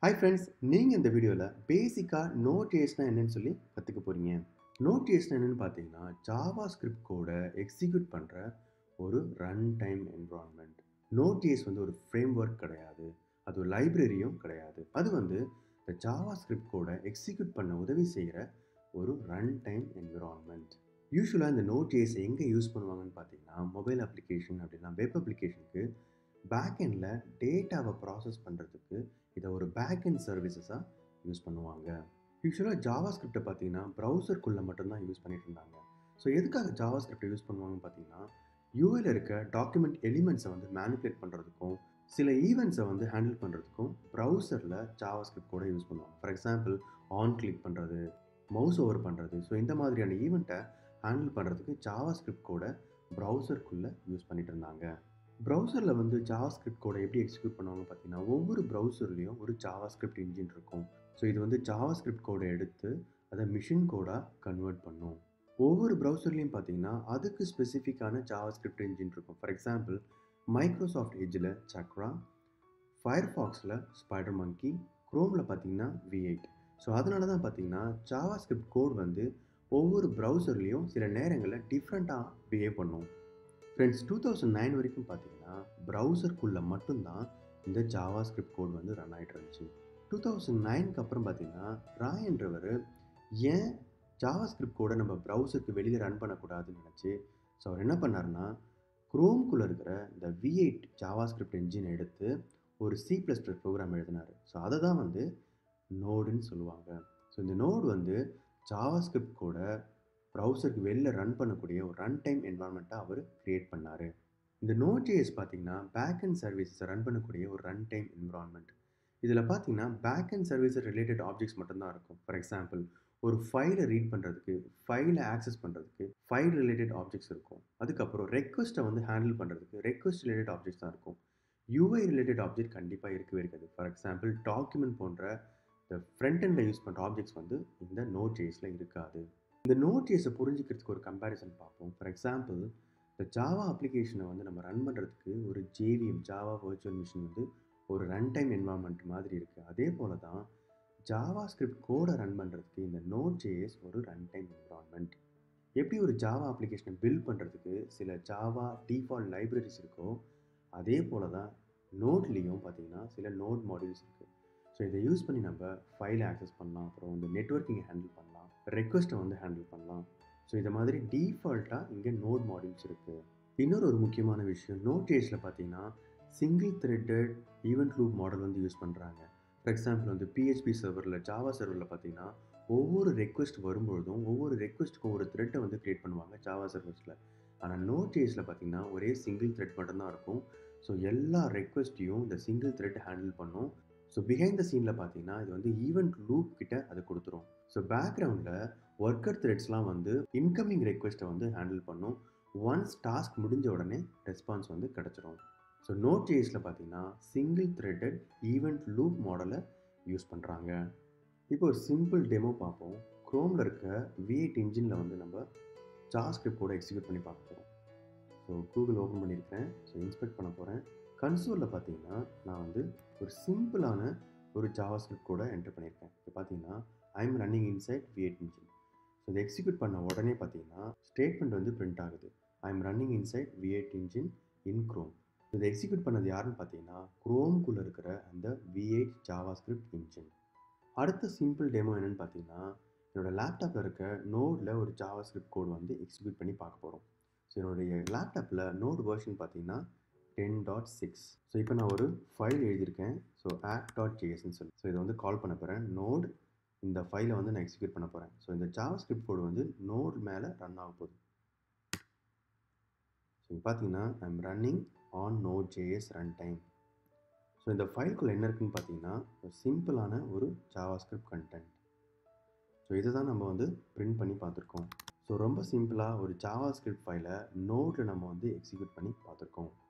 hi friends நீங்கள் இந்த வீடியோவில் பேசிக்காக நோட் ஏஸ்னா என்னன்னு சொல்லி கற்றுக்க போகிறீங்க நோட் ஏஸ்னா என்னன்னு பார்த்தீங்கன்னா ஜாவா ஸ்கிரிப்ட் கோட எக்ஸிக்யூட் பண்ணுற ஒரு run time environment node JS வந்து ஒரு ஃப்ரேம் ஒர்க் கிடையாது அது ஒரு லைப்ரரியும் கிடையாது அது வந்து இந்த ஜாவா ஸ்கிரிப்ட் கோட எக்ஸிக்யூட் பண்ண உதவி செய்கிற ஒரு ரன் டைம் என்விரான்மெண்ட் யூஸ்வலாக இந்த நோட் ஏஸ் எங்கே யூஸ் பண்ணுவாங்கன்னு பார்த்தீங்கன்னா மொபைல் அப்ளிகேஷன் அப்படின்னா வெப் அப்ளிகேஷனுக்கு பேக்எண்டில் டேட்டாவை ப்ராசஸ் பண்ணுறதுக்கு இதை ஒரு பேக்எண்ட் சர்வீசஸாக யூஸ் பண்ணுவாங்க யூஸ்வலாக ஜாவா ஸ்கிரிப்டை பார்த்தீங்கன்னா ப்ரௌசருக்குள்ளே மட்டும்தான் யூஸ் பண்ணிட்டு இருந்தாங்க ஸோ எதுக்காக ஜாவா ஸ்கிரிப்டை யூஸ் பண்ணுவாங்கன்னு பார்த்தீங்கன்னா யூஏல இருக்க டாக்குமெண்ட் எலிமெண்ட்ஸை வந்து மேனிப்புலேட் பண்ணுறதுக்கும் சில ஈவெண்ட்ஸை வந்து ஹேண்டில் பண்ணுறதுக்கும் ப்ரௌசரில் ஜாவா ஸ்கிரிப்ட் கூட யூஸ் பண்ணுவாங்க ஃபார் எக்ஸாம்பிள் ஆன் கிளிக் பண்ணுறது மவுஸ் ஓவர் பண்ணுறது ஸோ இந்த மாதிரியான ஈவெண்ட்டை ஹேண்டில் பண்ணுறதுக்கு ஜாவா ஸ்கிரிப்ட் கூட ப்ரௌசருக்குள்ளே யூஸ் பண்ணிட்டு இருந்தாங்க ப்ரௌசரில் வந்து ஜாவா ஸ்கிரிப்ட் கோடை எப்படி எக்ஸிக்யூட் பண்ணுவாங்க பார்த்தீங்கன்னா ஒவ்வொரு ப்ரௌசர்லேயும் ஒரு ஜாவா ஸ்கிரிப்ட் இன்ஜின் இருக்கும் ஸோ இது வந்து ஜாவா ஸ்கிரிப்ட் கோடை எடுத்து அதை மிஷின் கோடாக கன்வெர்ட் பண்ணும் ஒவ்வொரு ப்ரௌசர்லேயும் பார்த்தீங்கன்னா அதுக்கு ஸ்பெசிஃபிக்கான ஜாவா ஸ்கிரிப்ட் இன்ஜின் இருக்கும் ஃபார் எக்ஸாம்பிள் மைக்ரோசாஃப்ட் எஜ்ஜில் சக்ரா ஃபயர்ஃபாக்ஸில் ஸ்பைடர் மங்கி க்ரோமில் பார்த்தீங்கன்னா வி எயிட் ஸோ அதனால தான் பார்த்தீங்கன்னா ஜாவா ஸ்கிரிப்ட் கோட் வந்து ஒவ்வொரு ப்ரௌசர்லேயும் சில நேரங்களில் டிஃப்ரெண்ட்டாக பிஹேவ் பண்ணும் ஃப்ரெண்ட்ஸ் டூ தௌசண்ட் நைன் வரைக்கும் பார்த்தீங்கன்னா ப்ரௌசருக்குள்ளே மட்டும்தான் இந்த ஜாவா ஸ்கிரிப்ட் கோட் வந்து ரன் ஆகிட்டு இருந்துச்சு டூ தௌசண்ட் நைனுக்கு அப்புறம் பார்த்தீங்கன்னா ராயன்றவர் ஏன் ஜாவா ஸ்கிரிப்ட் கோடை நம்ம ப்ரௌசருக்கு வெளியில் ரன் பண்ணக்கூடாதுன்னு நினச்சி ஸோ அவர் என்ன பண்ணார்னா குரோம்குள்ளே இருக்கிற இந்த V eight JavaScript engine எடுத்து ஒரு சி ப்ளஸ் ப்ளஸ் ப்ரோக்ராம் எழுதினார் ஸோ அதை தான் வந்து நோடுன்னு சொல்லுவாங்க ஸோ இந்த நோடு வந்து ஜாவா ஸ்கிரிப்ட் கூட ப்ரௌசருக்கு வெளில ரன் பண்ணக்கூடிய ஒரு ரன் டைம் என்வாரன்மெண்ட்டாக அவர் க்ரியேட் பண்ணார் இந்த நோட் ஜேஎஸ் பார்த்தீங்கன்னா பேக் அண்ட் சர்வீசஸ் ரன் பண்ணக்கூடிய ஒரு ரன் டைம் என்விரான்மெண்ட் இதில் பார்த்தீங்கன்னா backend service related objects மட்டும்தான் இருக்கும் ஃபார் எக்ஸாம்பிள் ஒரு ஃபைலை ரீட் பண்ணுறதுக்கு ஃபைலை ஆக்சஸ் பண்ணுறதுக்கு ஃபைல் ரிலேட்டட் ஆப்ஜெக்ட்ஸ் இருக்கும் அதுக்கப்புறம் ரெக்வஸ்ட்டை வந்து ஹேண்டில் பண்ணுறதுக்கு ரெக்வஸ்ட் ரிலேட்டட் ஆப்ஜெக்ட்ஸ் தான் இருக்கும் யூஐ ரிலேட்டட் ஆப்ஜெக்ட் கண்டிப்பாக இருக்கவே இருக்காது ஃபார் எக்ஸாம்பிள் டாக்குமெண்ட் போன்ற இந்த ஃப்ரண்ட் எண்டில் யூஸ் பண்ணுற ஆப்ஜெக்ட்ஸ் வந்து இந்த நோட் ஜேஸில் இருக்காது இந்த நோட் ஜேஸை புரிஞ்சுக்கிறதுக்கு ஒரு கம்பேரிசன் பார்ப்போம் ஃபார் எக்ஸாம்பிள் இந்த ஜாவா அப்ளிகேஷனை வந்து நம்ம ரன் பண்ணுறதுக்கு ஒரு ஜேவிஎம் ஜாவா வர்ச்சுவல் மிஷின் வந்து ஒரு ரன் டைம் என்வாரன்மெண்ட் மாதிரி இருக்குது அதே போல தான் ஜாவா ஸ்கிரிப்ட் கோடை ரன் பண்ணுறதுக்கு இந்த நோட் ஜேஎஸ் ஒரு ரன் டைம் என்வாரன்மெண்ட் எப்படி ஒரு ஜாவா அப்ளிகேஷனை பில்ட் பண்ணுறதுக்கு சில ஜாவா டிஃபால்ட் லைப்ரரிஸ் இருக்கோ அதே போல தான் நோட்லேயும் பார்த்தீங்கன்னா சில நோட் மாடியூல்ஸ் இருக்குது ஸோ இதை யூஸ் பண்ணி நம்ம ஃபைலை ஆக்சஸ் பண்ணலாம் அப்புறம் வந்து நெட்ஒர்க்கிங்கை ஹேண்டில் பண்ணலாம் ரெக்வஸ்ட்டை வந்து ஹேண்டில் பண்ணலாம் ஸோ இதை மாதிரி டீஃபால்ட்டாக இங்கே நோட் மாடியூல்ஸ் இருக்குது இன்னொரு ஒரு முக்கியமான விஷயம் நோட் ஏஸில் பார்த்தீங்கன்னா single threaded event loop model வந்து யூஸ் பண்ணுறாங்க ஃபார் எக்ஸாம்பிள் வந்து பிஹெச்பி சர்வரில் ஜாவா சர்வரில் பார்த்தீங்கன்னா ஒவ்வொரு ரெக்வஸ்ட் வரும்பொழுதும் ஒவ்வொரு ரெக்வஸ்ட்டுக்கும் ஒரு த்ரெட்டை வந்து க்ரியேட் பண்ணுவாங்க ஜாவா சர்வர்ஸில் ஆனால் நோட் ஏஸில் பார்த்தீங்கன்னா ஒரே சிங்கிள் த்ரெட் மட்டும்தான் இருக்கும் ஸோ எல்லா ரெக்வஸ்ட்டையும் இந்த சிங்கிள் த்ரெட் ஹேண்டில் பண்ணும் ஸோ பிஹைண்ட் த சீனில் பார்த்தீங்கன்னா இது வந்து ஈவெண்ட் லூப் கிட்ட அதை கொடுத்துரும் ஸோ பேக்ரவுண்டில் ஒர்க்கர் த்ரெட்ஸ்லாம் வந்து இன்கமிங் ரெக்வெஸ்ட்டை வந்து ஹேண்டில் பண்ணும் ஒன்ஸ் டாஸ்க் முடிஞ்ச உடனே ரெஸ்பான்ஸ் வந்து கிடச்சிரும் ஸோ நோட் ஜேஸில் பார்த்தீங்கன்னா சிங்கிள் த்ரெட்டட் ஈவெண்ட் லூப் மாடலை யூஸ் பண்ணுறாங்க இப்போ ஒரு சிம்பிள் டெமோ பார்ப்போம் க்ரோமில் இருக்க வி எயிட் இன்ஜினில் வந்து நம்ம ஜாஸ்கிரிப்ட் கூட எக்ஸிக்யூட் பண்ணி பார்க்க போகிறோம் ஸோ கூகுள் ஓப்பன் பண்ணியிருக்கேன் ஸோ இன்ஸ்பெக்ட் பண்ண போகிறேன் கன்சோலில் பார்த்தீங்கன்னா நான் வந்து ஒரு சிம்பிளான ஒரு ஜாவா ஸ்கிரிப்ட் கூட என்டர் பண்ணியிருக்கேன் இப்போ பார்த்தீங்கன்னா I'm running inside V eight engine so இதை எக்ஸிக்யூட் பண்ண உடனே பார்த்தீங்கன்னா ஸ்டேட்மெண்ட் வந்து பிரிண்ட் ஆகுது I'm running inside V eight engine in Chrome இதை எக்ஸிக்யூட் பண்ணது யாருன்னு பார்த்தீங்கன்னா க்ரோம்குள்ளே இருக்கிற அந்த V eight JavaScript engine அடுத்த சிம்பிள் டெமோ என்னென்னு பார்த்தீங்கன்னா என்னோடய லேப்டாப்பில் இருக்க நோடில் ஒரு ஜாவா ஸ்கிரிப்ட் கோட் வந்து எக்ஸிக்யூட் பண்ணி பார்க்க போகிறோம் ஸோ என்னுடைய லேப்டாப்பில் நோட் வேர்ஷன் பார்த்தீங்கன்னா டென் டாட் சிக்ஸ் ஸோ இப்போ நான் ஒரு ஃபைல் எழுதியிருக்கேன் ஸோ ஆப் டாட் ஜேஎஸ்ன்னு சொல்லி ஸோ இதை வந்து கால் பண்ண போகிறேன் நோட் இந்த ஃபைலை வந்து நான் எக்ஸிக்யூட் பண்ண போகிறேன் ஸோ இந்த ஜாவா ஸ்கிரிப்ட் கோடு வந்து நோட் மேலே ரன் ஆக போகுது ஸோ இங்கே பார்த்தீங்கன்னா I'm running on node JS run time so இந்த ஃபைல்குள்ளே என்ன இருக்குன்னு பார்த்தீங்கன்னா ஒரு சிம்பிளான ஒரு ஜாவா ஸ்கிரிப்ட் கண்டென்ட் ஸோ இதை தான் நம்ம வந்து பிரிண்ட் பண்ணி பார்த்துருக்கோம் ஸோ ரொம்ப சிம்பிளாக ஒரு ஜாவா ஸ்கிரிப்ட் ஃபைலை நோட்டில் நம்ம வந்து எக்ஸிக்யூட் பண்ணி பார்த்துருக்கோம்